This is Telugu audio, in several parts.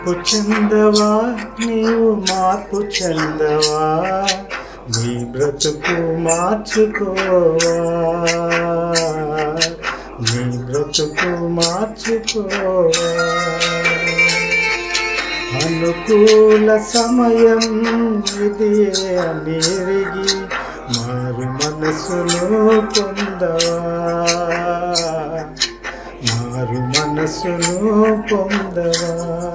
మార్పు చెందవా నీవు మార్పు చెందవా నీ బ్రతుకు మార్చుకోవా నీ బ్రతుకు మార్చుకోవా అనుకూల సమయం ఇది అని ఎరిగి మారు మనసును పొందవా మారు మనసును పొందవా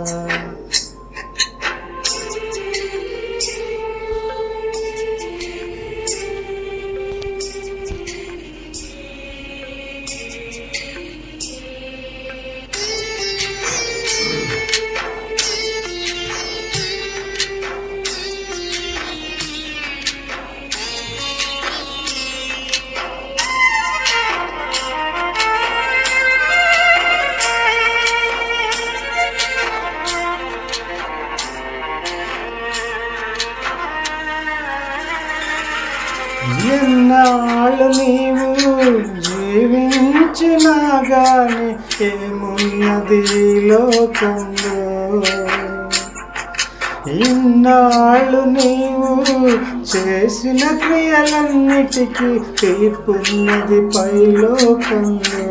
ఎన్నాళ్ళు నీవు జీవించినా గాని ఏమున్నది ఈ లోకంలో ఇన్నాళ్ళు నీవు చేసిన క్రియలన్నిటికీ తీర్పున్నది పైలోకంలో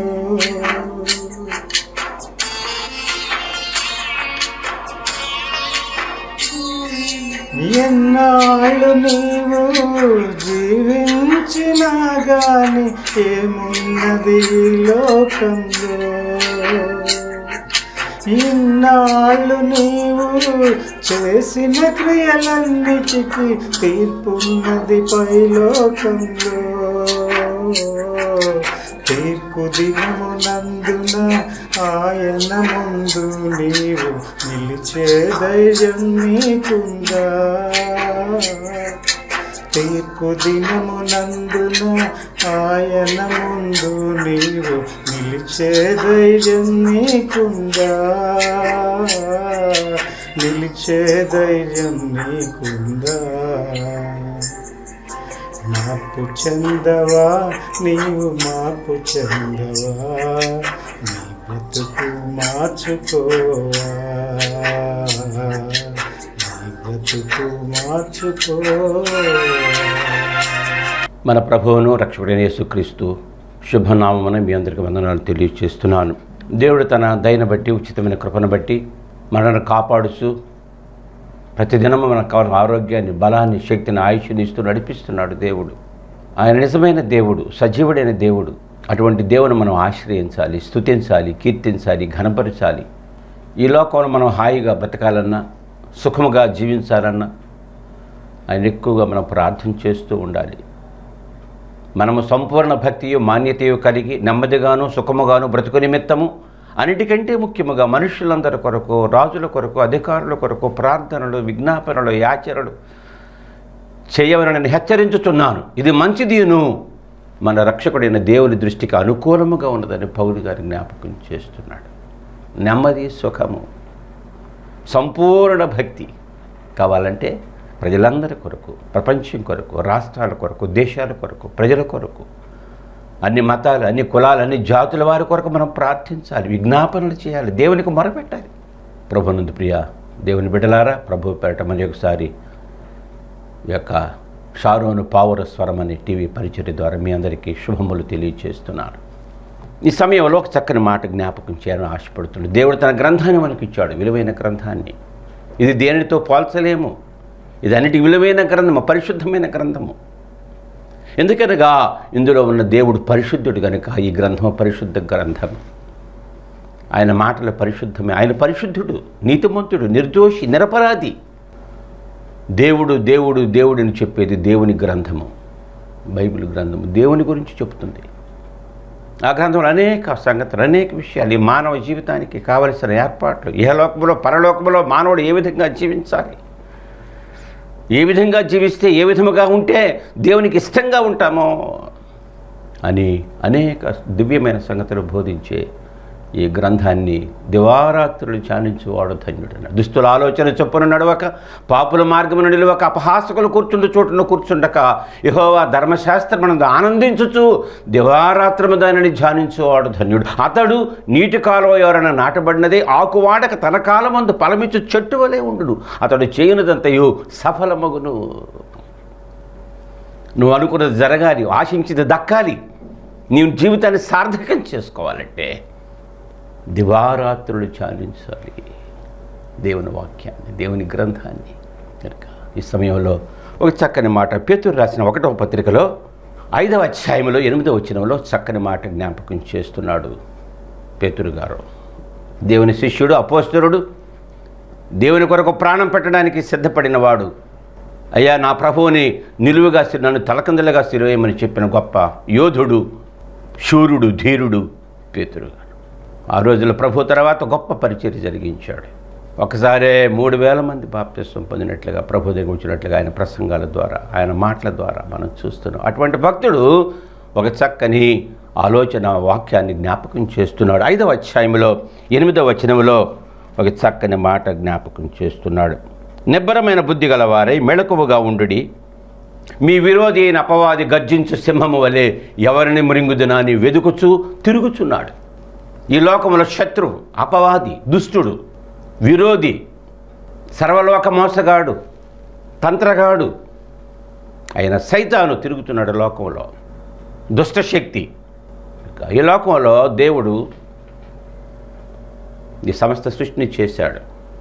ఎన్నాళ్ళు నీవు జీవించినా గాని ఏమున్నది ఈ లోకంలో ఇన్నాళ్ళు నీవు చేసిన క్రియలన్నిటికీ తీర్పున్నది పైలోకంలో తీర్పు దినమునందున ఆయన ముందు నీవు నిలిచే ధైర్యం నీకుందా తీర్పు దినమునందున ఆయన ముందు నీవు నిలిచే ధైర్యం నీకుందా నిలిచే ధైర్యం నీకుందా మార్పు చెందవా నీవు మార్పు చెందవా నీ బ్రతుకు మార్చుకోవా నీ బ్రతుకు మార్చుకోవా మన ప్రభువును రక్షకుడైన యేసుక్రీస్తు శుభనామమున మీ అందరికీ వందనాలు తెలియజేస్తున్నాను దేవుడు తన దయను బట్టి ఉచితమైన కృపను బట్టి మనల్ని కాపాడుచు ప్రతిదినము మనకు కావాల్సిన ఆరోగ్యాన్ని బలాన్ని శక్తిని ఆయుష్ని ఇస్తూ నడిపిస్తున్నాడు దేవుడు ఆయన నిజమైన దేవుడు సజీవుడైన దేవుడు అటువంటి దేవుని మనం ఆశ్రయించాలి స్తుతించాలి కీర్తించాలి ఘనపరచాలి ఈ లోకంలో మనం హాయిగా బ్రతకాలన్నా సుఖముగా జీవించాలన్నా ఆయన ఎక్కువగా మనం ప్రార్థన చేస్తూ ఉండాలి మనము సంపూర్ణ భక్తియు మాన్యతయు కలిగి నెమ్మదిగాను సుఖముగాను బ్రతుకు నిమిత్తము అన్నిటికంటే ముఖ్యముగా మనుషులందరి కొరకు రాజుల కొరకు అధికారుల కొరకు ప్రార్థనలు విజ్ఞాపనలు యాచనలు చేయవలనని హెచ్చరించుతున్నాను ఇది మంచిదిను మన రక్షకుడైన దేవుని దృష్టికి అనుకూలముగా ఉన్నదని పౌలు గారి జ్ఞాపకం చేస్తున్నాడు నెమ్మది సుఖము సంపూర్ణ భక్తి కావాలంటే ప్రజలందరి కొరకు ప్రపంచం కొరకు రాష్ట్రాల కొరకు దేశాల కొరకు ప్రజల కొరకు అన్ని మతాలు అన్ని కులాలు అన్ని జాతుల వారి కొరకు మనం ప్రార్థించాలి విజ్ఞాపనలు చేయాలి దేవునికి మొరపెట్టాలి ప్రభునందు ప్రియ దేవుని బిడ్డలారా ప్రభు పేరట మరి ఒకసారి ఈ యొక్క షారోను పావుర స్వరం అనే టీవీ పరిచర్య ద్వారా మీ అందరికీ శుభములు తెలియజేస్తున్నాను ఈ సమయంలో ఒక చక్కని మాట జ్ఞాపకం చేయాలని ఆశపడుతుంది దేవుడు తన గ్రంథాన్ని మనకి ఇచ్చాడు విలువైన గ్రంథాన్ని ఇది దేనితో పోల్చలేము ఇది అన్నిటికి విలువైన గ్రంథము పరిశుద్ధమైన గ్రంథము ఎందుకనగా ఇందులో ఉన్న దేవుడు పరిశుద్ధుడు కనుక ఈ గ్రంథం పరిశుద్ధ గ్రంథం ఆయన మాటలు పరిశుద్ధమే ఆయన పరిశుద్ధుడు నీతిమంతుడు నిర్దోషి నిరపరాధి దేవుడు దేవుడు దేవుడిని చెప్పేది దేవుని గ్రంథము బైబిల్ గ్రంథము దేవుని గురించి చెబుతుంది ఆ గ్రంథంలో అనేక సంగతులు అనేక విషయాలు ఈ మానవ జీవితానికి కావలసిన ఏర్పాట్లు ఇహలోకములో పరలోకములో మానవుడు ఏ విధంగా జీవించాలి ఏ విధంగా జీవిస్తే ఏ విధముగా ఉంటే దేవునికి ఇష్టంగా ఉంటామో అని అనేక దివ్యమైన సంగతులు బోధించే ఈ గ్రంథాన్ని దివారాత్రులు ధ్యానించువాడు ధన్యుడన దుస్తుల ఆలోచన చొప్పున నడవక పాపుల మార్గమున నిలవక అపహాసకులు కూర్చుండు చోటున కూర్చుండక యహోవా ధర్మశాస్త్రమునందు ఆనందించుచు దివారాత్రము దానిని ధ్యానించువాడు ధన్యుడు అతడు నీటి కాలువ ఎవరైనా నాటబడినదే ఆకువాడక తన కాలమందు ఫలమిచ్చు చెట్టు వలె ఉండును అతడు చేయనిదంతయు సఫలమగును నువ్వు అనుకున్నది జరగాలి ఆశించింది దక్కాలి నీవు జీవితాన్ని సార్థకం చేసుకోవాలంటే దివారాత్రులు చాలించాలి దేవుని వాక్యాన్ని దేవుని గ్రంథాన్ని కనుక ఈ సమయంలో ఒక చక్కని మాట పేతురు రాసిన ఒకటవ పత్రికలో ఐదవ అధ్యాయంలో ఎనిమిదవ వచనంలో చక్కని మాట జ్ఞాపకం చేస్తున్నాడు పేతురు గారు దేవుని శిష్యుడు అపోస్తరుడు దేవుని కొరకు ప్రాణం పెట్టడానికి సిద్ధపడినవాడు అయ్యా నా ప్రభువుని నిలువుగా సి- నన్ను తలకిందలుగా సిరువేయమని చెప్పిన గొప్ప యోధుడు శూరుడు ధీరుడు పేతురు గారు ఆ రోజుల ప్రభు తర్వాత గొప్ప పరిచర్య జరిగించాడు ఒకసారి మూడు వేల మంది బాప్తిస్వం పొందినట్లుగా ప్రభు దగ్గర వచ్చినట్లుగా ఆయన ప్రసంగాల ద్వారా ఆయన మాటల ద్వారా మనం చూస్తున్నాం అటువంటి భక్తుడు ఒక చక్కని ఆలోచన వాక్యాన్ని జ్ఞాపకం చేస్తున్నాడు ఐదవ అధ్యాయంలో ఎనిమిదవ వచనంలో ఒక చక్కని మాట జ్ఞాపకం చేస్తున్నాడు నిబ్బరమైన బుద్ధి గలవారై మెళకువగా ఉండుడి మీ విరోధి అయిన అపవాది గర్జించు సింహము వలె ఎవరిని మృంగుదునా అని వెదుకుచూ తిరుగుచున్నాడు ఈ లోకంలో శత్రువు అపవాది దుష్టుడు విరోధి సర్వలోక మోసగాడు తంత్రగాడు ఆయన సైతాను తిరుగుతున్నాడు లోకంలో దుష్టశక్తి ఈ లోకంలో దేవుడు ఈ సమస్త సృష్టిని చేశాడు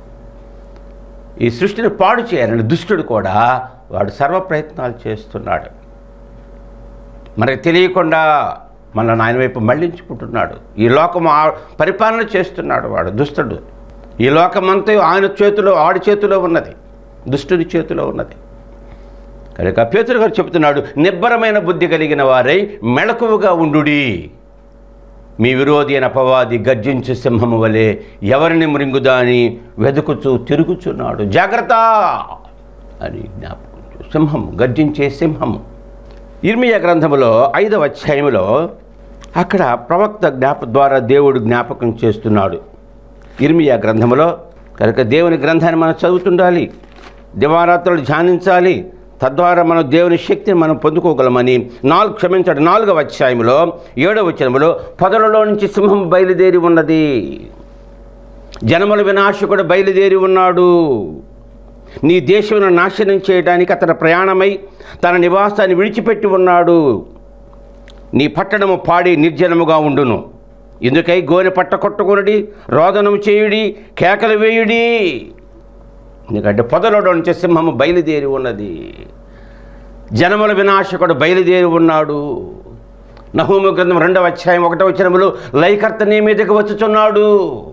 ఈ సృష్టిని పాడు చేయాలని దుష్టుడు కూడా వాడు సర్వ ప్రయత్నాలు చేస్తున్నాడు మరి తెలియకుండా మనల్ని ఆయన వైపు మళ్ళించుకుంటున్నాడు ఈ లోకం ఆ- పరిపాలన చేస్తున్నాడు వాడు దుష్టుడు ఈ లోకమంతా ఆయన చేతిలో ఆడి చేతిలో ఉన్నది దుష్టుడి చేతిలో ఉన్నది కనుక పేతురు గారు చెబుతున్నాడు నిబ్బరమైన బుద్ధి కలిగిన వారై మెళకువగా ఉండుడి మీ విరోధి అయిన అపవాది గర్జించు సింహము వలె ఎవరిని మృంగుదా అని వెతుకుచూ తిరుగుచున్నాడు జాగ్రత్త అని జ్ఞాపకం చే- సింహం గర్జించే సింహము ఇర్మియా గ్రంథములో ఐదవ అధ్యాయములో అక్కడ ప్రవక్త జ్ఞాప ద్వారా దేవుడు జ్ఞాపకం చేస్తున్నాడు ఇర్మియా గ్రంథములో కనుక దేవుని గ్రంథాన్ని మనం చదువుతుండాలి దివారాత్రులు ధ్యానించాలి తద్వారా మనం దేవుని శక్తిని మనం పొందుకోగలమని నాలుగు క్షమించండి నాలుగవ అధ్యాయంలో ఏడవ వచనములో పొదలలో నుంచి సింహం బయలుదేరి ఉన్నది జనముల వినాశకుడు బయలుదేరి ఉన్నాడు నీ దేశమును నాశనం చేయడానికి అతను ప్రయాణమై తన నివాసాన్ని విడిచిపెట్టి ఉన్నాడు నీ పట్టణము పాడి నిర్జనముగా ఉండును ఎందుకై గోనె పట్ట కొట్టుకొనుడి రోదనము చేయుడి కేకలు వేయుడి ఎందుకంటే పొదలలో నుంచి సింహము బయలుదేరి ఉన్నది జనముల వినాశకుడు బయలుదేరి ఉన్నాడు నహూము గ్రంథం రెండవ అధ్యాయం ఒకటవ వచనములో లైకర్త నీ మీదకి వచ్చుచున్నాడు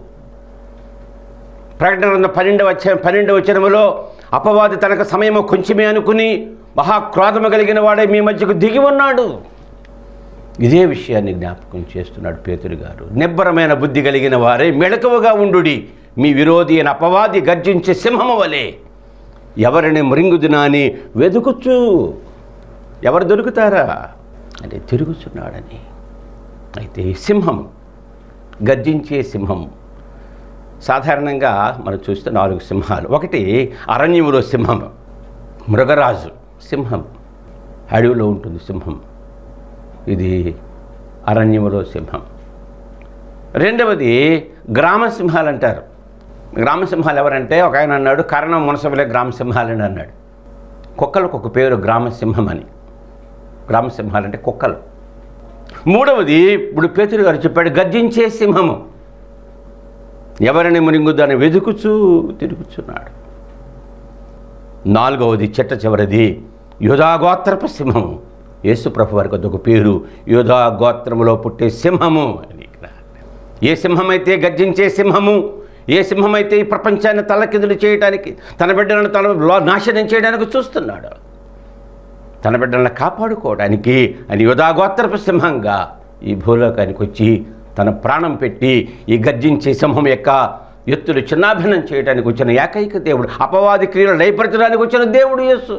ప్రకటన గ్రంథం పన్నెండవ అధ్యాయం పన్నెండవ వచనములో అపవాది తనకు సమయము కొంచెమే అనుకుని మహాక్రోధము కలిగిన వాడే మీ మధ్యకు దిగి ఉన్నాడు ఇదే విషయాన్ని జ్ఞాపకం చేస్తున్నాడు పేతురు గారు నిబ్బరమైన బుద్ధి కలిగిన వారే మెళకువగా ఉండుడి మీ విరోధి అయిన అపవాది గర్జించే సింహము వలె ఎవరిని మృంగుదునా అని వెతుకుచు ఎవరు దొరుకుతారా అంటే తిరుగుచున్నాడని అయితే ఈ సింహం గర్జించే సింహం సాధారణంగా మనం చూస్తే నాలుగు సింహాలు ఒకటి అరణ్యములో సింహం మృగరాజు సింహం అడవిలో ఉంటుంది సింహం ఇది అరణ్యములో సింహం రెండవది గ్రామ సింహాలు అంటారు గ్రామ సింహాలు ఎవరంటే ఒక ఆయన అన్నాడు కరణం మునసబలే గ్రామ సింహాలని అన్నాడు కుక్కలకు ఒక పేరు గ్రామ సింహం అని గ్రామ సింహాలు అంటే కుక్కలు మూడవది ఇప్పుడు పేతురు గారు చెప్పాడు గర్జించే సింహము ఎవరిని మునింగుద్దని వెతుకుచూ తిరుగుచున్నాడు నాలుగవది చెట్ట చివరిది యోధాగోత్రపు సింహము యేసుప్రభు వారికి అదొక పేరు యోధా గోత్రములో పుట్టే సింహము అని ఇక్కడ ఏ సింహమైతే గర్జించే సింహము ఏ సింహమైతే ఈ ప్రపంచాన్ని తలకిందులు చేయడానికి తన బిడ్డలను తన లో- నాశనం చేయడానికి చూస్తున్నాడు తన బిడ్డలను కాపాడుకోవడానికి అని యోధాగోత్రపు సింహంగా ఈ భూలోకానికి వచ్చి తన ప్రాణం పెట్టి ఈ గర్జించే సింహం యొక్క ఎత్తులు చిన్నాభిన్నం చేయడానికి వచ్చిన ఏకైక దేవుడు అపవాది క్రియలు లయపరచడానికి వచ్చిన దేవుడు యేసు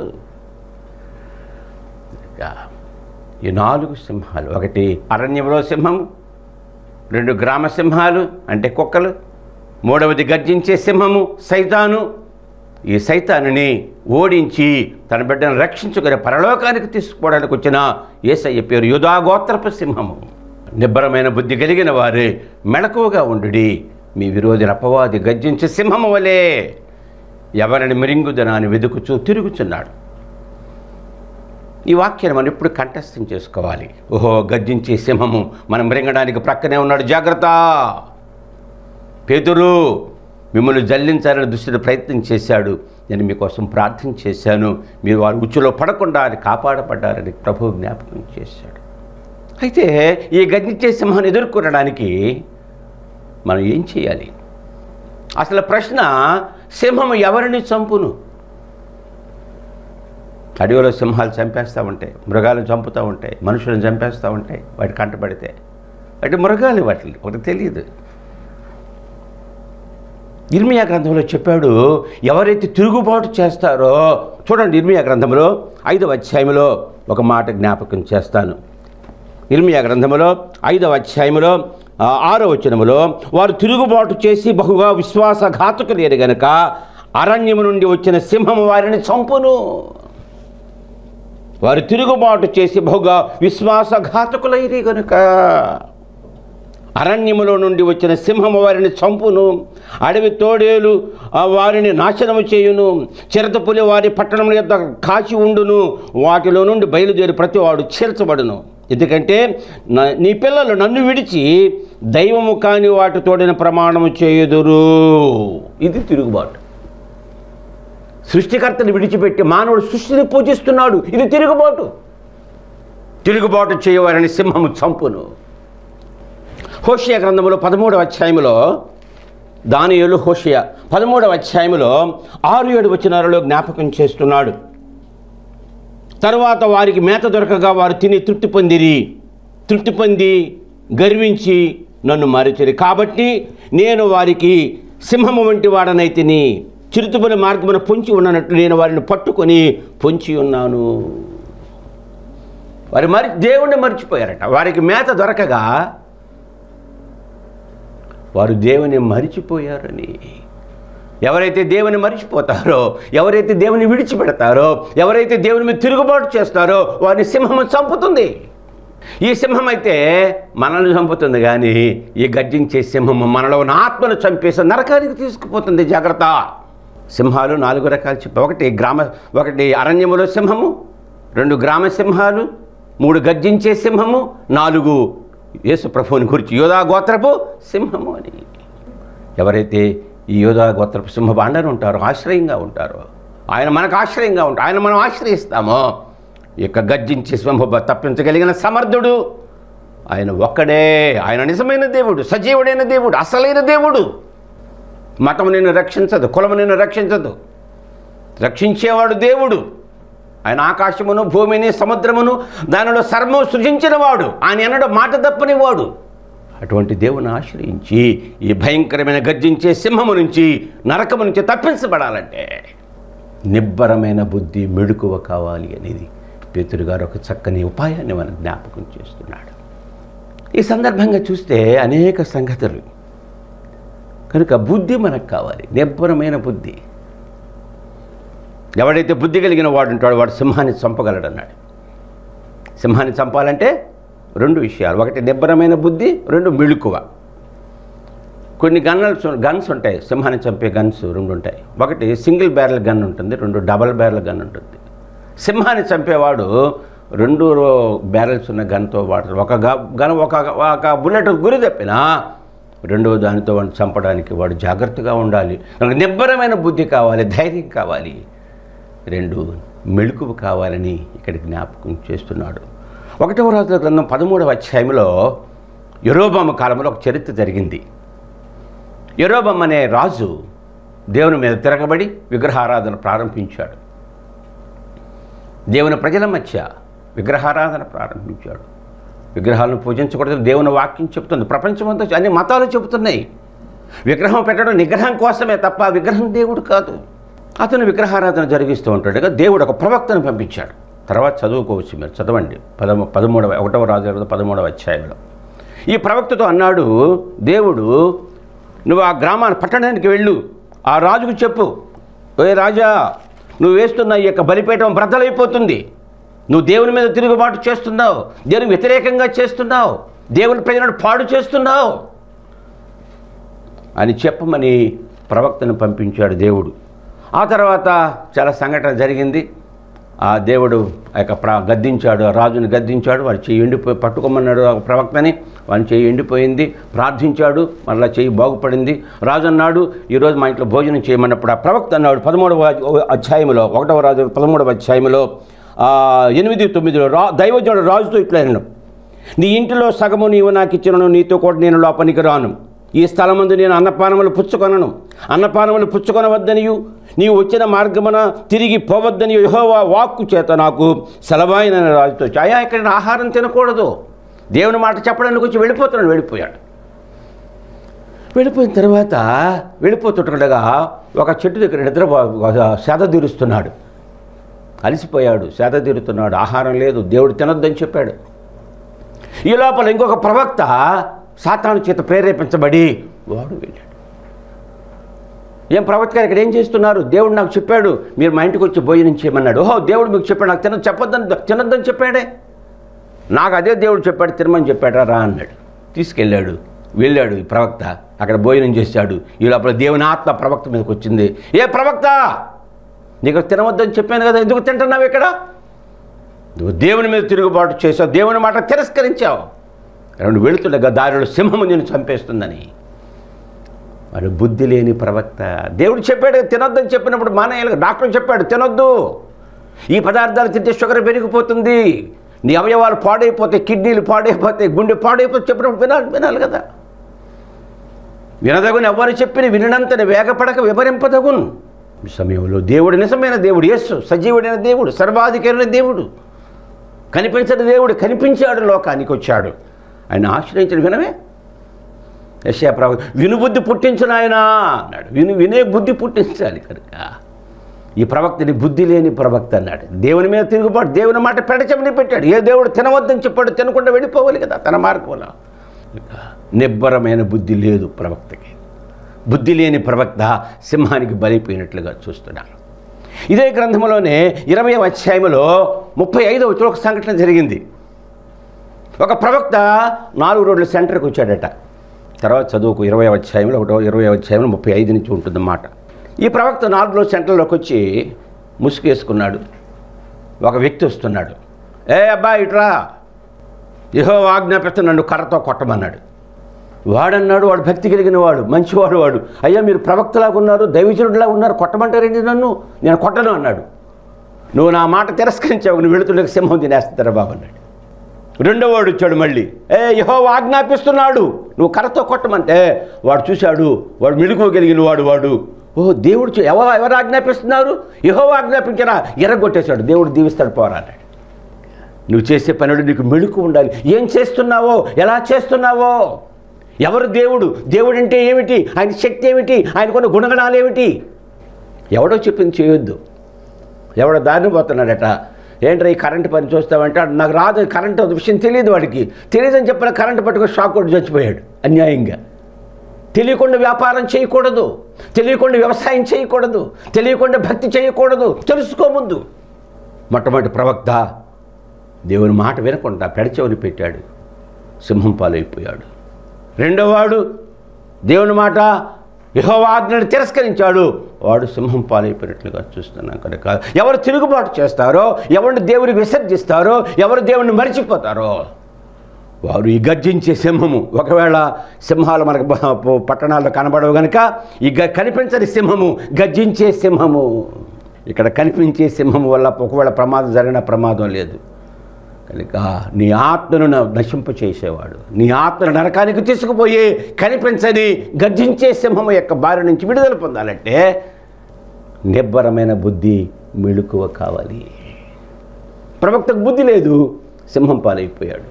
ఇక ఈ నాలుగు సింహాలు ఒకటి అరణ్యంలో సింహము రెండు గ్రామ సింహాలు అంటే కుక్కలు మూడవది గర్జించే సింహము సైతాను ఈ సైతానుని ఓడించి తన బిడ్డను రక్షించుకుని పరలోకానికి తీసుకుపోవడానికి వచ్చిన ఏసయ్య పేరు యుధాగోత్రపు సింహము నిబ్బరమైన బుద్ధి కలిగిన వారే మెళకువగా ఉండుడి మీ విరోధి అపవాది గర్జించే సింహము వలె ఎవరిని మిరింగుదనాన్ని వెతుకుచూ తిరుగుచున్నాడు ఈ వాక్యాన్ని మనం ఇప్పుడు కంఠస్థం చేసుకోవాలి ఓహో గర్జించే సింహము మనం మిరింగడానికి ప్రక్కనే ఉన్నాడు జాగ్రత్త పేతురు మిమ్మల్ని జల్లించాలని దుష్టుడు ప్రయత్నం చేశాడు నేను మీకోసం ప్రార్థన చేశాను మీరు వారి ఉచ్చులో పడకుండా అని కాపాడబడ్డారని ప్రభు జ్ఞాపకం చేశాడు అయితే ఈ గర్జించే సింహాన్ని ఎదుర్కొనడానికి మనం ఏం చేయాలి అసలు ప్రశ్న సింహం ఎవరిని చంపును అడవిలో సింహాలు చంపేస్తూ ఉంటాయి మృగాలను చంపుతూ ఉంటాయి మనుషులను చంపేస్తూ ఉంటాయి వాటి కంటపడితే వాటి మృగాలు వాటి ఒకటి తెలియదు ఇర్మియా గ్రంథంలో చెప్పాడు ఎవరైతే తిరుగుబాటు చేస్తారో చూడండి ఇర్మియా గ్రంథంలో ఐదవ అధ్యాయంలో ఒక మాట జ్ఞాపకం చేస్తాను ఇర్మియా గ్రంథములో ఐదవ అధ్యాయములో ఆ, ఆరో వచనములో వారు తిరుగుబాటు చేసి బహుగా విశ్వాసఘాతుకులేరు గనుక అరణ్యము నుండి వచ్చిన సింహము వారిని చంపును వారు తిరుగుబాటు చేసి బహుగా విశ్వాసఘాతకులైరి గనుక అరణ్యములో నుండి వచ్చిన సింహము వారిని చంపును అడవి తోడేలు ఆ వారిని నాశనము చేయును చిరతపులి వారి పట్టణం యొక్క కాచి ఉండును వాటిలో నుండి బయలుదేరి ప్రతివాడు చీల్చబడును ఎందుకంటే నా- నీ పిల్లలు నన్ను విడిచి దైవము కాని వాటి తోడిన ప్రమాణము చేయుదురు ఇది తిరుగుబాటు సృష్టికర్తను విడిచిపెట్టి మానవుడు సృష్టిని పూజిస్తున్నాడు ఇది తిరుగుబాటు తిరుగుబాటు చేయవారిని సింహము చంపును హోషియా గ్రంథంలో పదమూడవ అధ్యాయంలో దానియులు హోషియా పదమూడవ అధ్యాయంలో ఆరు ఏడు వచనాలలో జ్ఞాపకం చేస్తున్నాడు తరువాత వారికి మేత దొరకగా వారు తిని తృప్తి పొందిరి తృప్తి పొంది గర్వించి నన్ను మరిచిరి కాబట్టి నేను వారికి సింహము వంటి వాడనైతిని చిరుతుపని మార్గమున పొంచి ఉన్నట్టు నేను వారిని పట్టుకొని పొంచి ఉన్నాను వారి మరి దేవుణ్ణి మర్చిపోయారట వారికి మేత దొరకగా వారు దేవుని మరిచిపోయారని ఎవరైతే దేవుని మరిచిపోతారో ఎవరైతే దేవుని విడిచిపెడతారో ఎవరైతే దేవుని మీద తిరుగుబాటు చేస్తారో వారిని సింహం చంపుతుంది ఈ సింహం అయితే మనల్ని చంపుతుంది కానీ ఈ గర్జించే సింహం మనలో ఉన్న ఆత్మను చంపేసి నరకానికి తీసుకుపోతుంది జాగ్రత్త సింహాలు నాలుగు రకాలు చెప్పి ఒకటి గ్రామ ఒకటి అరణ్యములో సింహము రెండు గ్రామ సింహాలు మూడు గర్జించే సింహము నాలుగు యేసు ప్రభువుని గురించి యోధా గోత్రపు సింహము అని ఎవరైతే ఈ యోధా గోత్రపు సింహ బాండని ఉంటారో ఆశ్రయంగా ఉంటారో ఆయన మనకు ఆశ్రయంగా ఉంటారు ఆయన మనం ఆశ్రయిస్తామో ఈ యొక్క గర్జించే సింహ తప్పించగలిగిన సమర్థుడు ఆయన ఒక్కడే ఆయన నిజమైన దేవుడు సజీవుడైన దేవుడు అసలైన దేవుడు మతం నిన్ను రక్షించదు కులము నిన్ను రక్షించదు రక్షించేవాడు దేవుడు ఆయన ఆకాశమును భూమిని సముద్రమును దానిలో సర్వము సృజించినవాడు ఆయన ఎన్నడూ మాట తప్పనివాడు అటువంటి దేవుని ఆశ్రయించి ఈ భయంకరమైన గర్జించే సింహము నుంచి నరకము నుంచి తప్పించబడాలంటే నిబ్బరమైన బుద్ధి మెడుకువ కావాలి అనేది పేతురు గారు ఒక చక్కని ఉపాయాన్ని మనం జ్ఞాపకం చేస్తున్నాడు ఈ సందర్భంగా చూస్తే అనేక సంగతులు కనుక బుద్ధి మనకు కావాలి నిబ్బరమైన బుద్ధి ఎవడైతే బుద్ధి కలిగిన వాడు ఉంటాడో వాడు సింహాన్ని చంపగలడన్నాడు సింహాన్ని చంపాలంటే రెండు విషయాలు ఒకటి నిబ్బరమైన బుద్ధి రెండు మెళుకువ కొన్ని గన్నల్స్ గన్స్ ఉంటాయి సింహాన్ని చంపే గన్స్ రెండు ఉంటాయి ఒకటి సింగిల్ బ్యారెల్ గన్ ఉంటుంది రెండు డబల్ బ్యారెల్ గన్ ఉంటుంది సింహాన్ని చంపేవాడు రెండు బ్యారెల్స్ ఉన్న గన్తో వాడతాడు ఒక గ- గన్ ఒక ఒక బుల్లెట్ గురి తప్పినా రెండవ దానితో వాడిని చంపడానికి వాడు జాగ్రత్తగా ఉండాలి మనకు నిబ్బరమైన బుద్ధి కావాలి ధైర్యం కావాలి రెండు మెళుకువ కావాలని ఇక్కడ జ్ఞాపకం చేస్తున్నాడు ఒకటవ రాజుల గ్రంథం పదమూడవ అధ్యాయంలో యరోబాము కాలంలో ఒక చరిత్ర జరిగింది యరోబం అనే రాజు దేవుని మీద తిరగబడి విగ్రహారాధన ప్రారంభించాడు దేవుని ప్రజల మధ్య విగ్రహారాధన ప్రారంభించాడు విగ్రహాలను పూజించకూడదు దేవుని వాక్యం చెబుతుంది ప్రపంచమంతా అన్ని మతాలు చెబుతున్నాయి విగ్రహం పెట్టడం నిగ్రహం కోసమే తప్ప ఆ విగ్రహం దేవుడు కాదు అతను విగ్రహారాధన జరిగిస్తూ ఉంటాడుగా దేవుడు ఒక ప్రవక్తను పంపించాడు తర్వాత చదువుకోవచ్చు మీరు చదవండి పదము పదమూడవ ఒకటవ రాజు పదమూడవ అధ్యాయంలో ఈ ప్రవక్తతో అన్నాడు దేవుడు నువ్వు ఆ గ్రామాన్ని పట్టణానికి వెళ్ళు ఆ రాజుకు చెప్పు ఓే రాజా నువ్వు వేస్తున్న ఈ యొక్క బలిపీఠం బ్రద్దలైపోతుంది నువ్వు దేవుని మీద తిరుగుబాటు చేస్తున్నావు దేవునికి వ్యతిరేకంగా చేస్తున్నావు దేవుని ప్రజలను పాడు చేస్తున్నావు అని చెప్పమని ప్రవక్తను పంపించాడు దేవుడు ఆ తర్వాత చాలా సంఘటన జరిగింది ఆ దేవుడు ఆ యొక్క ప్ర గద్దించాడు ఆ రాజుని గద్దించాడు వాడు చెయ్యి ఎండిపోయి పట్టుకోమన్నాడు ఆ ప్రవక్తని వాని చెయ్యి ఎండిపోయింది ప్రార్థించాడు మళ్ళీ చెయ్యి బాగుపడింది రాజు అన్నాడు ఈరోజు మా ఇంట్లో భోజనం చేయమన్నప్పుడు ఆ ప్రవక్త అన్నాడు పదమూడవ అధ్యాయంలో ఒకటవ రాజు పదమూడవ అధ్యాయంలో ఆ, ఎనిమిది తొమ్మిదిలో రా దైవజనుడు రాజుతో ఇట్లా అన్నాడు నీ ఇంటిలో సగము నీవు నాకు ఇచ్చినను నీతో కూడా నేను లోపలికి రాను ఈ స్థలమందు నేను అన్నపానములు పుచ్చుకొనను అన్నపానములు పుచ్చుకొనవద్దనియు నీవు వచ్చిన మార్గమున తిరిగి పోవద్దని యెహోవా వాక్కు చేత నాకు సెలవాయిన రాజుతో అయ్యా ఇక్కడ నేను ఆహారం తినకూడదు దేవుని మాట చెప్పడానికి వచ్చి వెళ్ళిపోతున్నాడు వెళ్ళిపోయాడు వెళ్ళిపోయిన తర్వాత వెళ్ళిపోతుండగా ఒక చెట్టు దగ్గర నిద్ర సేద తీరుస్తున్నాడు అలసిపోయాడు సేద తీరుతున్నాడు ఆహారం లేదు దేవుడు తినొద్దని చెప్పాడు ఈ లోపల ఇంకొక ప్రవక్త సాతాను చేత ప్రేరేపించబడి వాడు వెళ్ళాడు ఏం ప్రవక్త గారు ఇక్కడ ఏం చేస్తున్నారు దేవుడు నాకు చెప్పాడు మీరు మా ఇంటికి వచ్చి భోజనం చేయమన్నాడు ఓహో దేవుడు మీకు చెప్పాడు నాకు తిన చెప్పొద్దని తినొద్దని చెప్పాడే నాకు అదే దేవుడు చెప్పాడు తినమని చెప్పాడా రా అన్నాడు తీసుకెళ్ళాడు వెళ్ళాడు ఈ ప్రవక్త అక్కడ భోజనం చేశాడు ఈ లోపల దేవుని ఆత్మ ప్రవక్త మీదకి వచ్చింది ఏ ప్రవక్త నీకు తినవద్దని చెప్పాను కదా ఎందుకు తింటున్నావు ఇక్కడ నువ్వు దేవుని మీద తిరుగుబాటు చేసావు దేవుని మాట తిరస్కరించావు రెండు వెళుతుండగా దారిలో సింహము నేను చంపేస్తుందని వాడు బుద్ధి లేని ప్రవక్త దేవుడు చెప్పాడు తినొద్దని చెప్పినప్పుడు మానేయాలి డాక్టర్ చెప్పాడు తినొద్దు ఈ పదార్థాలు తింటే షుగర్ పెరిగిపోతుంది నీ అవయవాలు పాడైపోతాయి కిడ్నీలు పాడైపోతాయి గుండె పాడైపోతే చెప్పినప్పుడు వినాలి వినాలి కదా వినదగుని ఎవరు చెప్పిన వినంతని వేగపడక వివరింపదగును ఈ సమయంలో దేవుడు నిజమైన దేవుడు యేసు సజీవుడైన దేవుడు సర్వాధికారైన దేవుడు కనిపించని దేవుడు కనిపించాడు లోకానికి వచ్చాడు ఆయన ఆశ్రయించడం వినవే యశా ప్రభు వినుబుద్ధి పుట్టించిన ఆయన అన్నాడు విను వినే బుద్ధి పుట్టించాలి కనుక ఈ ప్రవక్తని బుద్ధి లేని ప్రవక్త అన్నాడు దేవుని మీద తిరుగుబాటు దేవుని మాట పెడచమని పెట్టాడు ఏ దేవుడు తినవద్దని చెప్పాడు తినకుండా వెళ్ళిపోవాలి కదా తన మార్గంలో ఇక నిబ్బరమైన బుద్ధి లేదు ప్రవక్తకి బుద్ధి లేని ప్రవక్త సింహానికి బలిపోయినట్లుగా చూస్తున్నాను ఇదే గ్రంథంలోనే ఇరవై అధ్యాయంలో ముప్పై ఐదవ ఒక సంఘటన జరిగింది ఒక ప్రవక్త నాలుగు రోడ్ల సెంటర్కి వచ్చాడట తర్వాత చదువుకు ఇరవై అధ్యాయంలో ఒకటో ఇరవై అధ్యాయంలో ముప్పై ఐదు నుంచి ఉంటుందన్నమాట ఈ ప్రవక్త నాలుగు రోజుల సెంటర్లోకి వచ్చి ముసుగేసుకున్నాడు ఒక వ్యక్తి వస్తున్నాడు ఏ అబ్బా ఇట్రా ఇహో ఆజ్ఞాపిస్తే నన్ను కర్రతో కొట్టమన్నాడు వాడన్నాడు వాడు భక్తి కలిగిన వాడు మంచివాడు వాడు అయ్యా మీరు ప్రవక్తలాగా ఉన్నారు దైవజనుడిలా ఉన్నారు కొట్టమంటారేంటి నన్ను నేను కొట్టను అన్నాడు నువ్వు నా మాట తిరస్కరించావు నువ్వు వెళుతుండగా సింహం తినేస్తారా బాబు అన్నాడు రెండో వాడు వచ్చాడు మళ్ళీ ఏ యహో ఆజ్ఞాపిస్తున్నాడు నువ్వు కర్రతో కొట్టమంటే వాడు చూశాడు వాడు మెలుకోగలిగిన వాడు వాడు ఓ దేవుడు చూ- ఎవరు ఎవరు ఆజ్ఞాపిస్తున్నారు యహో ఆజ్ఞాపించరా ఎర్రగొట్టేశాడు దేవుడు దీవిస్తాడు పోరా అన్నాడు నువ్వు చేసే పనులు నీకు మెళుకు ఉండాలి ఏం చేస్తున్నావో ఎలా చేస్తున్నావో ఎవరు దేవుడు దేవుడు అంటే ఏమిటి ఆయన శక్తి ఏమిటి ఆయనకున్న గుణగణాలు ఏమిటి ఎవడో చెప్పింది చేయొద్దు ఎవడో దారిని పోతున్నాడట ఏంట్రా ఈ కరెంటు పని చూస్తావంటే "అడు నాకు రాదు కరెంటు విషయం తెలియదు వాడికి తెలియదని చెప్పిన కరెంటు పట్టుకొని షాక్ కొట్టి చచ్చిపోయాడు అన్యాయంగా తెలియకుండా వ్యాపారం చేయకూడదు తెలియకుండా వ్యవసాయం చేయకూడదు తెలియకుండా భక్తి చేయకూడదు తెలుసుకో ముందు మొట్టమొదటి ప్రవక్త దేవుని మాట వినకుండా పెడచెవిని పెట్టాడు సింహం పాలైపోయాడు రెండోవాడు దేవుని మాట యహోవాజ్ఞను తిరస్కరించాడు వాడు సింహం పాలైపోయినట్లుగా చూస్తున్నాం కనుక ఎవరు తిరుగుబాటు చేస్తారో ఎవరిని దేవుని విసర్జిస్తారో ఎవరు దేవుని మరిచిపోతారో వారు ఈ గర్జించే సింహము ఒకవేళ సింహాలు మనకు బ- ప- పట్టణాల్లో కనబడవు కనుక ఈ గ కనిపించని సింహము గర్జించే సింహము ఇక్కడ కనిపించే సింహము వల్ల ఒకవేళ ప్రమాదం జరిగిన ప్రమాదం లేదు కనుక నీ ఆత్మను న- నశింపచేసేవాడు నీ ఆత్మను నరకానికి తీసుకుపోయి కనిపించని గర్జించే సింహము యొక్క బారి నుంచి విడుదల పొందాలంటే నిబ్బరమైన బుద్ధి మెళుకువ కావాలి ప్రవక్తకు బుద్ధి లేదు సింహం పాలైపోయాడు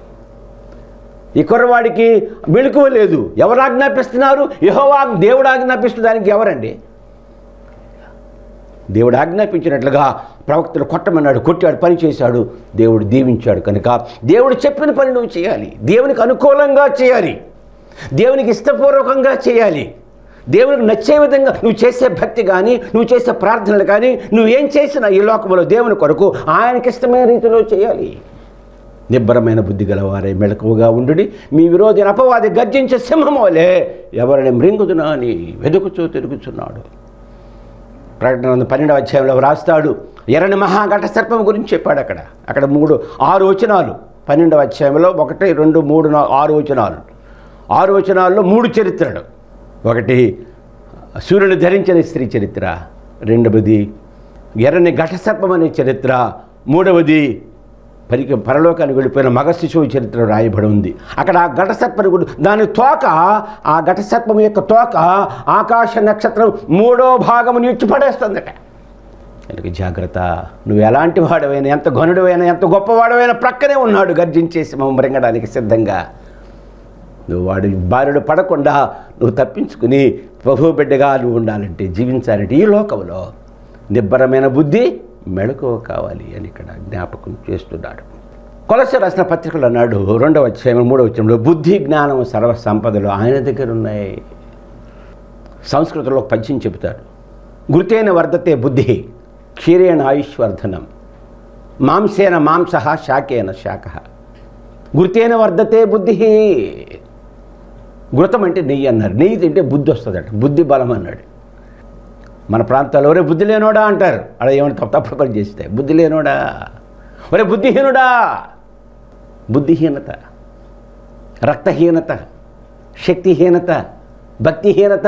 ఈ కుర్రవాడికి మెళుకువ లేదు ఎవరు ఆజ్ఞాపిస్తున్నారు యహోవా దేవుడు ఆజ్ఞాపిస్తున్న దానికి ఎవరండి దేవుడు ఆజ్ఞాపించినట్లుగా ప్రవక్తలు కొట్టమన్నాడు కొట్టాడు పని చేశాడు దేవుడు దీవించాడు కనుక దేవుడు చెప్పిన పని నువ్వు చేయాలి దేవునికి అనుకూలంగా చేయాలి దేవునికి ఇష్టపూర్వకంగా చేయాలి దేవునికి నచ్చే విధంగా నువ్వు చేసే భక్తి కానీ నువ్వు చేసే ప్రార్థనలు కానీ నువ్వేం చేసినా ఈ లోకంలో దేవుని కొరకు ఆయనకి ఇష్టమైన రీతిలో చేయాలి నిబ్బరమైన బుద్ధి గలవారే మెలకువగా ఉండుడి మీ విరోధి అపవాది గర్జించే సింహం వలె ఎవరిని మృంగుదునా అని వెతుకుచూ తిరుగుచున్నాడు ప్రకటన పన్నెండవ అధ్యాయంలో వ్రాస్తాడు ఎర్రని మహాఘట సర్పం గురించి చెప్పాడు అక్కడ అక్కడ మూడు ఆరు వచనాలు పన్నెండవ అధ్యాయంలో ఒకటి రెండు మూడు నా- ఆరు వచనాలు ఆరు వచనాల్లో మూడు చరిత్రలు ఒకటి సూర్యుని ధరించిన స్త్రీ చరిత్ర రెండవది ఎర్రని ఘట సర్పం అనే చరిత్ర మూడవది పరికి పరలోకానికి వెళ్ళిపోయిన మగ శిశువు చరిత్ర రాయబడి ఉంది అక్కడ ఆ ఘట సర్పని గుడి దాని తోక ఆ ఘట సర్పం యొక్క తోక ఆకాశ నక్షత్రం మూడో భాగము నిచ్చి పడేస్తుందట కనుక జాగ్రత్త నువ్వు ఎలాంటి వాడవైనా ఎంత ఘనుడవైనా ఎంత గొప్పవాడవైనా ప్రక్కనే ఉన్నాడు గర్జించేసి మమ్మ మృంగడానికి సిద్ధంగా నువ్వు వాడి బారుడు పడకుండా నువ్వు తప్పించుకుని ప్రభు బిడ్డగా నువ్వు ఉండాలంటే జీవించాలంటే ఈ లోకంలో నిబ్బరమైన బుద్ధి మెళకువ కావాలి అని ఇక్కడ జ్ఞాపకం చేస్తున్నాడు కొలస రాసిన పత్రికలు అన్నాడు రెండవ అధ్యాయం మూడవ అధ్యాయంలో బుద్ధి జ్ఞానం సర్వ సంపదలు ఆయన దగ్గర ఉన్నాయి సంస్కృతంలో ఒక పద్యం చెబుతాడు గురుతేన వర్ధతే బుద్ధి క్షీరేణ ఆయుష్వర్ధనం మాంసేన మాంస శాకేన శాఖ గురుతేన వర్ధతే బుద్ధి గురతం అంటే నెయ్యి అన్నారు నెయ్యి తింటే బుద్ధి వస్తుందట బుద్ధి బలం అన్నాడు మన ప్రాంతాల్లో ఒరే బుద్ధి లేనోడా అంటారు అలా ఏమైనా తప్పు తప్పుడు పని చేస్తే బుద్ధి లేనోడా ఒరే బుద్ధిహీనుడా బుద్ధిహీనత రక్తహీనత శక్తిహీనత భక్తిహీనత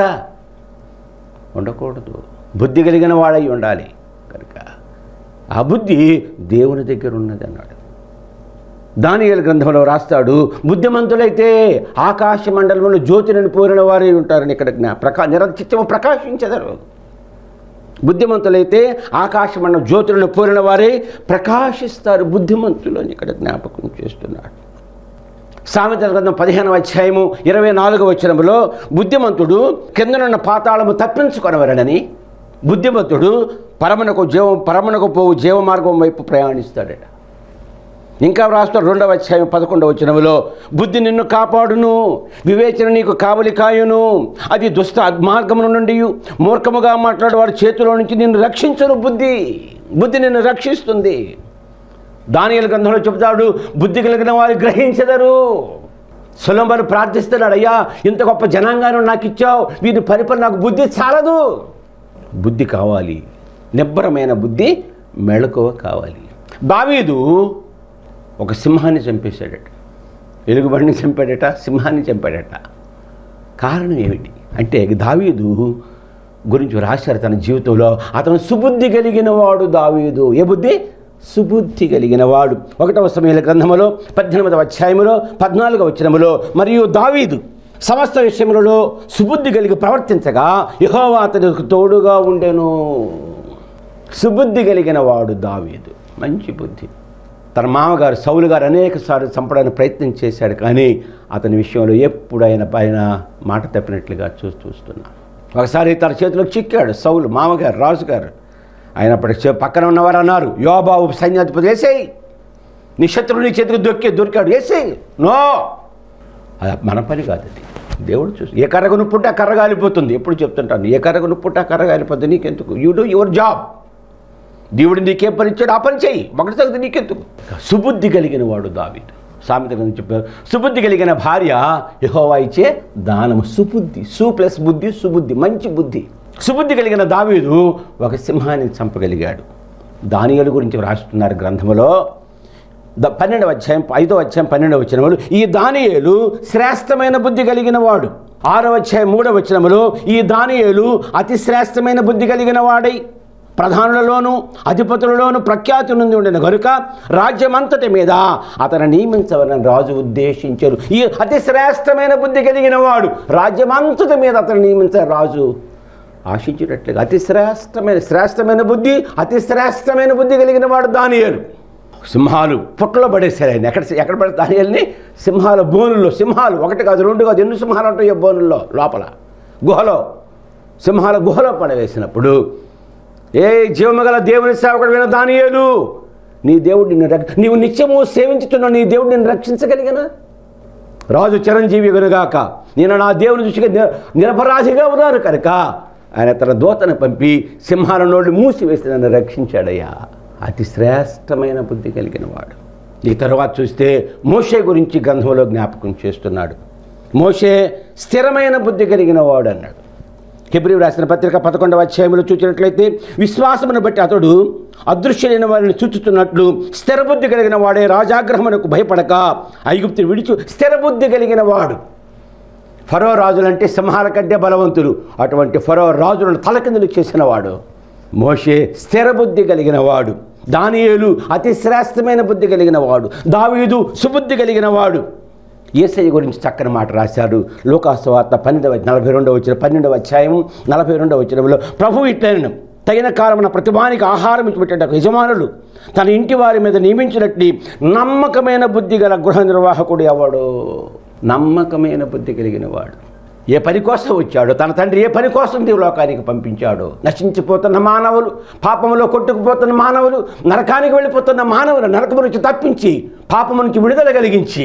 ఉండకూడదు బుద్ధి కలిగిన వాడై ఉండాలి కనుక ఆ బుద్ధి దేవుని దగ్గర ఉన్నది అన్నాడు దానియేల గ్రంథంలో రాస్తాడు బుద్ధిమంతులైతే ఆకాశ మండలంలో జ్యోతిని పోరిన వారే ఉంటారని ఇక్కడ జ్ఞా ప్రకా నిరచిత్యము ప్రకాశించెదరు బుద్ధిమంతులైతే ఆకాశమండలం జ్యోతులను పోరిన వారే ప్రకాశిస్తారు బుద్ధిమంతులు అని ఇక్కడ జ్ఞాపకం చేస్తున్నాడు సామెతల గ్రంథం పదిహేనవ అధ్యాయము ఇరవై నాలుగవ వచనములో బుద్ధిమంతుడు కిందనున్న పాతాళము తప్పించుకొనవరడని బుద్ధిమంతుడు పరమనకు జీవ పరమనకు పోవు జీవ మార్గం వైపు ప్రయాణిస్తాడట ఇంకా వ్రాస్తాడు రెండవ అధ్యాయం పదకొండవ వచనములో బుద్ధి నిన్ను కాపాడును వివేచన నీకు కావలి కాయును అది దుష్ట మార్గముల నుండి మూర్ఖముగా మాట్లాడేవాడి చేతిలో నుంచి నిన్ను రక్షించను బుద్ధి బుద్ధి నిన్ను రక్షిస్తుంది దానియల గ్రంథంలో చెబుతాడు బుద్ధి కలిగిన వారు గ్రహించదరు సులంబను ప్రార్థిస్తున్నాడు అయ్యా ఇంత గొప్ప జనాంగాన్ని నాకు ఇచ్చావు వీరి పరిపాలన నాకు బుద్ధి చాలదు బుద్ధి కావాలి నిబ్బరమైన బుద్ధి మెళకువ కావాలి దావీదు ఒక సింహాన్ని చంపేశాడట ఎలుగుబండిని చంపాడట సింహాన్ని చంపాడట కారణం ఏమిటి అంటే దావీదు గురించి రాశారు తన జీవితంలో అతను సుబుద్ధి కలిగిన వాడు దావీదు ఏ బుద్ధి సుబుద్ధి కలిగిన వాడు ఒకటవ సమయాల గ్రంథములో పద్దెనిమిదవ అధ్యాయములో పద్నాలుగవ వచనములో మరియు దావీదు సమస్త విషయములలో సుబుద్ధి కలిగి ప్రవర్తించగా యెహోవా అతనికి తోడుగా ఉండెను సుబుద్ధి కలిగిన వాడు దావీదు మంచి బుద్ధి తన మామగారు సౌలు గారు అనేక సార్లు చంపడానికి ప్రయత్నం చేశాడు కానీ అతని విషయంలో ఎప్పుడు ఆయన పైన మాట తప్పినట్లుగా చూసి చూస్తున్నాను ఒకసారి తన చేతిలో చిక్కాడు సౌలు మామగారు రాజుగారు అయినప్పటికీ చే- పక్కన ఉన్నవారు అన్నారు యోబాబు సైన్యాధిపతి వేసేయి నీ శత్రువు నీ చేతికి దొక్కి దొరికాడు వేసేయి నో అది మన పని కాదు అది దేవుడు చూసి ఏ కర్రకు నుప్పుంటే ఆ కర్ర కాలిపోతుంది ఎప్పుడు చెప్తుంటాను ఏ కర్రకు నుప్పుంటే ఆ కర్ర కాలిపోతుంది నీకెందుకు యూ డూ యువర్ జాబ్ దేవుడు నీకే పని ఇచ్చాడు ఆ పని చెయ్యి ఒకటి తగ్గితే నీకెందుకు సుబుద్ధి కలిగిన వాడు దావీదు సామెత గురించి చెప్పారు సుబుద్ధి కలిగిన భార్య యహోవా ఇచ్చే దానము సుబుద్ధి సు ప్లస్ బుద్ధి సుబుద్ధి మంచి బుద్ధి సుబుద్ధి కలిగిన దావీదు ఒక సింహాన్ని చంపగలిగాడు దానియలు గురించి రాస్తున్నారు గ్రంథములో ద పన్నెండవ అధ్యాయం ఐదవ అధ్యాయం పన్నెండవ వచనములు ఈ దానియేలు శ్రేష్టమైన బుద్ధి కలిగిన వాడు ఆరవ అధ్యాయం మూడవ వచనములో ఈ దానియేలు అతి శ్రేష్టమైన బుద్ధి కలిగిన వాడై ప్రధానులలోను అధిపతులలోను ప్రఖ్యాతి నుండి ఉండిన గనుక రాజ్యమంతటి మీద అతను నియమించవలని రాజు ఉద్దేశించారు ఈ అతి శ్రేష్టమైన బుద్ధి కలిగిన వాడు రాజ్యమంతటి మీద అతను నియమించారు రాజు ఆశించేటట్లుగా అతి శ్రేష్టమైన శ్రేష్టమైన బుద్ధి అతి శ్రేష్టమైన బుద్ధి కలిగిన వాడు దానియేలు సింహాలు పుట్టలో పడేశారు ఆయన ఎక్కడ ఎక్కడ పడే దానియల్ని సింహాల బోనుల్లో సింహాలు ఒకటి కాదు రెండు కాదు ఎన్ని సింహాలు ఉంటాయో బోనుల్లో లోపల గుహలో సింహాల గుహలో పడవేసినప్పుడు ఏ జీవమగల దేవుని సేవకుడు విన దానియేలు నీ దేవుడు నిన్ను రక్ష నీవు నిత్యము సేవించుతున్న నీ దేవుడు నిన్ను రక్షించగలిగనా రాజు చిరంజీవి గనుగాక నేను నా దేవుని దృష్టిగా నిర- నిరపరాధిగా ఉన్నాను కనుక ఆయన తన దూతను పంపి సింహాల నోళ్ళు మూసివేసి నన్ను రక్షించాడయ్యా అతి శ్రేష్టమైన బుద్ధి కలిగిన వాడు ఈ తర్వాత చూస్తే మోషే గురించి గ్రంథంలో జ్ఞాపకం చేస్తున్నాడు మోషే స్థిరమైన బుద్ధి కలిగిన వాడు అన్నాడు హెబ్రి రాసిన పత్రిక పదకొండవ అధ్యాయంలో చూసినట్లయితే విశ్వాసమును బట్టి అతడు అదృశ్యులైన వారిని చూచుతున్నట్లు స్థిరబుద్ధి కలిగిన వాడే రాజాగ్రహమునకు భయపడక ఐగుప్తుని విడిచు స్థిరబుద్ధి కలిగిన వాడు ఫరో రాజులంటే సింహాల కంటే బలవంతులు అటువంటి ఫరో రాజులను తలకిందులు చేసిన వాడు మోషే స్థిరబుద్ధి కలిగిన వాడు దానియేలు అతి శ్రేష్టమైన బుద్ధి కలిగిన వాడు దావీదు సుబుద్ధి కలిగిన వాడు ఏసయ్య గురించి చక్కని మాట రాశారు లోకాసువార్త పన్నెండవ నలభై రెండవ వచ్చిన పన్నెండవ అధ్యాయం నలభై రెండవ వచ్చినంలో ప్రభు ఇట్లనను తగిన కాలమున ప్రతిభానికి ఆహారం ఇచ్చిపెట్టే యజమానులు తన ఇంటి వారి మీద నియమించినట్లు నమ్మకమైన బుద్ధి గల గృహ నిర్వాహకుడు ఎవడు నమ్మకమైన బుద్ధి కలిగిన వాడు ఏ పని కోసం వచ్చాడో తన తండ్రి ఏ పని కోసం ఈ లోకానికి పంపించాడో నశించిపోతున్న మానవులు పాపములో కొట్టుకుపోతున్న మానవులు నరకానికి వెళ్ళిపోతున్న మానవులు నరకము నుంచి తప్పించి పాపము నుంచి విడుదల కలిగించి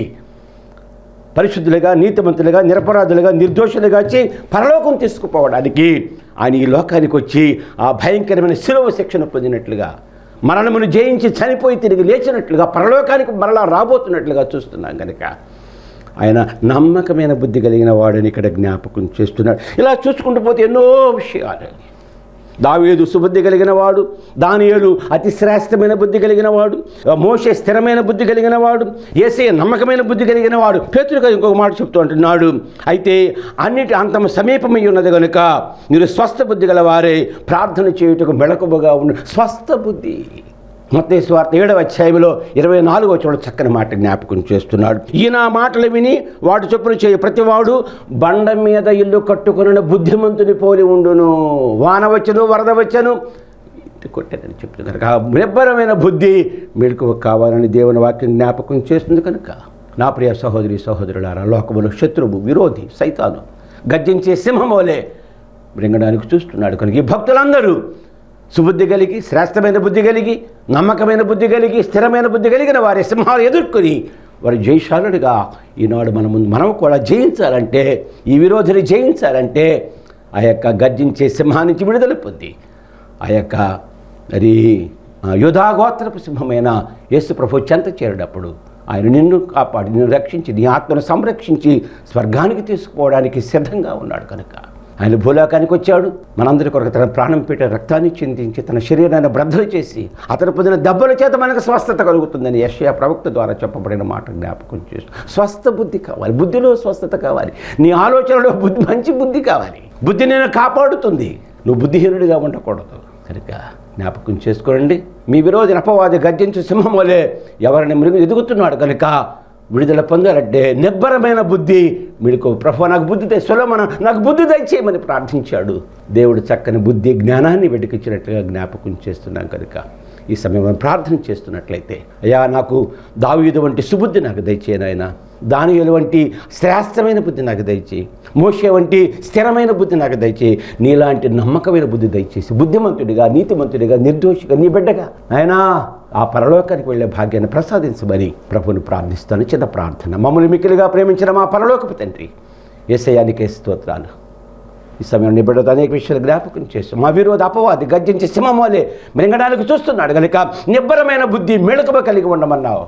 పరిశుద్ధులుగా నీతిమంతులుగా నిరపరాధులుగా నిర్దోషులుగా వచ్చి పరలోకం తీసుకుపోవడానికి ఆయన ఈ లోకానికి వచ్చి ఆ భయంకరమైన శిలువ శిక్షణ పొందినట్లుగా మరణమును జయించి చనిపోయి తిరిగి లేచినట్లుగా పరలోకానికి మరలా రాబోతున్నట్లుగా చూస్తున్నాం కనుక ఆయన నమ్మకమైన బుద్ధి కలిగిన వాడని ఇక్కడ జ్ఞాపకం చేస్తున్నాడు ఇలా చూసుకుంటూ పోతే ఎన్నో విషయాలు దావీదు సుబుద్ధి కలిగిన వాడు దానియేలు అతి శ్రేష్టమైన బుద్ధి కలిగిన వాడు మోషే స్థిరమైన బుద్ధి కలిగిన వాడు ఏసే నమ్మకమైన బుద్ధి కలిగిన వాడు పేతురుగా ఇంకొక మాట చెప్తూ అంటున్నాడు అయితే అన్నిటి అంతం సమీపమై ఉన్నది కనుక మీరు స్వస్థ బుద్ధి గల వారే ప్రార్థన చేయుటకు మెళకువగా ఉన్న స్వస్థ బుద్ధి మత్తయి స్వార్థ ఏడవ అధ్యాయంలో ఇరవై నాలుగో చోట చక్కని మాట జ్ఞాపకం చేస్తున్నాడు ఈయన ఆ మాటలు విని వాడు చొప్పున చేయి ప్రతివాడు బండ మీద ఇల్లు కట్టుకున్న బుద్ధిమంతుని పోలి ఉండును వాన వచ్చను వరద వచ్చను ఇంటి కొట్టేదని చెప్తున్నారు ఆ నిబ్బరమైన బుద్ధి మెలకు కావాలని దేవుని వాక్యం జ్ఞాపకం చేస్తుంది కనుక నా ప్రియ సహోదరి సహోదరులారా లోకములో శత్రువు విరోధి సైతాను గర్జించే సింహమోలే మృంగడానికి చూస్తున్నాడు కనుక ఈ భక్తులందరూ సుబుద్ధి కలిగి శ్రేష్టమైన బుద్ధి కలిగి నమ్మకమైన బుద్ధి కలిగి స్థిరమైన బుద్ధి కలిగిన వారి సింహాలు ఎదుర్కొని వారి జయశాలుడిగా ఈనాడు మన ముందు మనం కూడా జయించాలంటే ఈ విరోధిని జయించాలంటే ఆ యొక్క గర్జించే సింహానికి విడుదల పొంది ఆ యొక్క మరి ఆ యుధాగోత్రపు సింహమైన యేసు ప్రభు చెంత చేరేటప్పుడు ఆయన నిన్ను కాపాడి నిన్ను రక్షించి నీ ఆత్మను సంరక్షించి స్వర్గానికి తీసుకుపోవడానికి సిద్ధంగా ఉన్నాడు కనుక ఆయన భూలోకానికి వచ్చాడు మనందరి కొరకు తన ప్రాణం పెట్టి రక్తాన్ని చిందించి తన శరీరాన్ని బ్రద్దలు చేసి అతను పొందిన దెబ్బల చేత మనకు స్వస్థత కలుగుతుందని యశ్యా ప్రవక్త ద్వారా చెప్పబడిన మాట జ్ఞాపకం చేస్తూ స్వస్థ బుద్ధి కావాలి బుద్ధిలో స్వస్థత కావాలి నీ ఆలోచనలో బుద్ధి మంచి బుద్ధి కావాలి బుద్ధి నేను కాపాడుతుంది నువ్వు బుద్ధిహీనుడిగా ఉండకూడదు కనుక జ్ఞాపకం చేసుకోండి మీ విరోధి అపవాది గర్జించు సింహం వలె ఎవరిని మృగు ఎదుగుతున్నాడు కనుక విడుదల పొందాలంటే నిబ్బరమైన బుద్ధి మీకు ప్రభు నాకు బుద్ధి తే సులమన నాకు బుద్ధి దయచేయమని ప్రార్థించాడు దేవుడు చక్కని బుద్ధి జ్ఞానాన్ని వెతికించినట్లుగా జ్ఞాపకం చేస్తున్నాం కనుక ఈ సమయంలో ప్రార్థన చేస్తున్నట్లయితే అయ్యా నాకు దావీదు వంటి సుబుద్ధి నాకు దయచేయను ఆయన దానియుల వంటి శ్రేష్టమైన బుద్ధి నాకు దయచేయి మోషే వంటి స్థిరమైన బుద్ధి నాకు దయచేయి నీలాంటి నమ్మకమైన బుద్ధి దయచేసి బుద్ధిమంతుడిగా నీతిమంతుడిగా నిర్దోషిగా నీ బిడ్డగా ఆయనా ఆ పరలోకానికి వెళ్ళే భాగ్యాన్ని ప్రసాదించమని ప్రభుని ప్రార్థిస్తాను చిన్న ప్రార్థన మమ్మల్ని మిక్కిలిగా ప్రేమించిన మా పరలోకపు తండ్రి ఏసయానికే స్తోత్రాలు ఈ సమయంలో నిబిడత అనేక విషయాలు జ్ఞాపకం చేస్తాం మా విరోధ అపవాది గర్జించి సింహమోలే మృంగడానికి చూస్తున్నాడు కనుక నిబ్బరమైన బుద్ధి మెళకువ కలిగి ఉండమన్నావు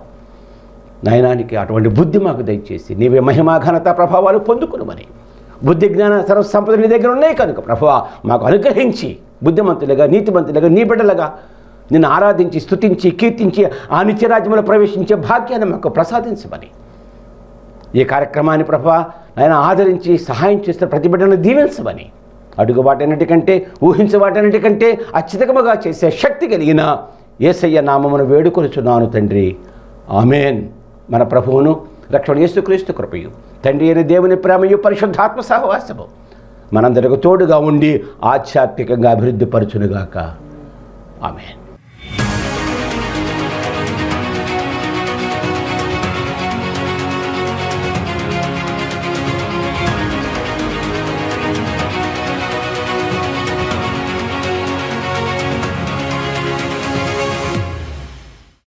నయనానికి అటువంటి బుద్ధి మాకు దయచేసి నీవే మహిమా ఘనత ప్రభావాలు పొందుకునమని బుద్ధి జ్ఞాన సర్వ సంపద నీ దగ్గర ఉన్నాయి కనుక ప్రభావ మాకు అనుగ్రహించి బుద్ధిమంతులుగా నీతిమంతులుగా నీ బిడ్డలుగా నిన్ను ఆరాధించి స్తుతించి కీర్తించి ఆ నిత్యరాజ్యంలో ప్రవేశించే భాగ్యాన్ని మాకు ప్రసాదించమని ఈ కార్యక్రమాన్ని ప్రభా ఆయన ఆదరించి సహాయం చేస్తున్న ప్రతి బిడ్డను దీవించమని అడుగు వాటన్నిటికంటే ఊహించే వాటన్నిటికంటే అత్యధికముగా చేసే శక్తి కలిగిన ఏసయ్య నామమును వేడుకొలుచున్నాను తండ్రి ఆమెన్ మన ప్రభువును రక్షణ యేసుక్రీస్తు కృపయు తండ్రి అయిన దేవుని ప్రేమయు పరిశుద్ధాత్మ సహవాసము మనందరికి తోడుగా ఉండి ఆధ్యాత్మికంగా అభివృద్ధి పరచునుగాక ఆమెన్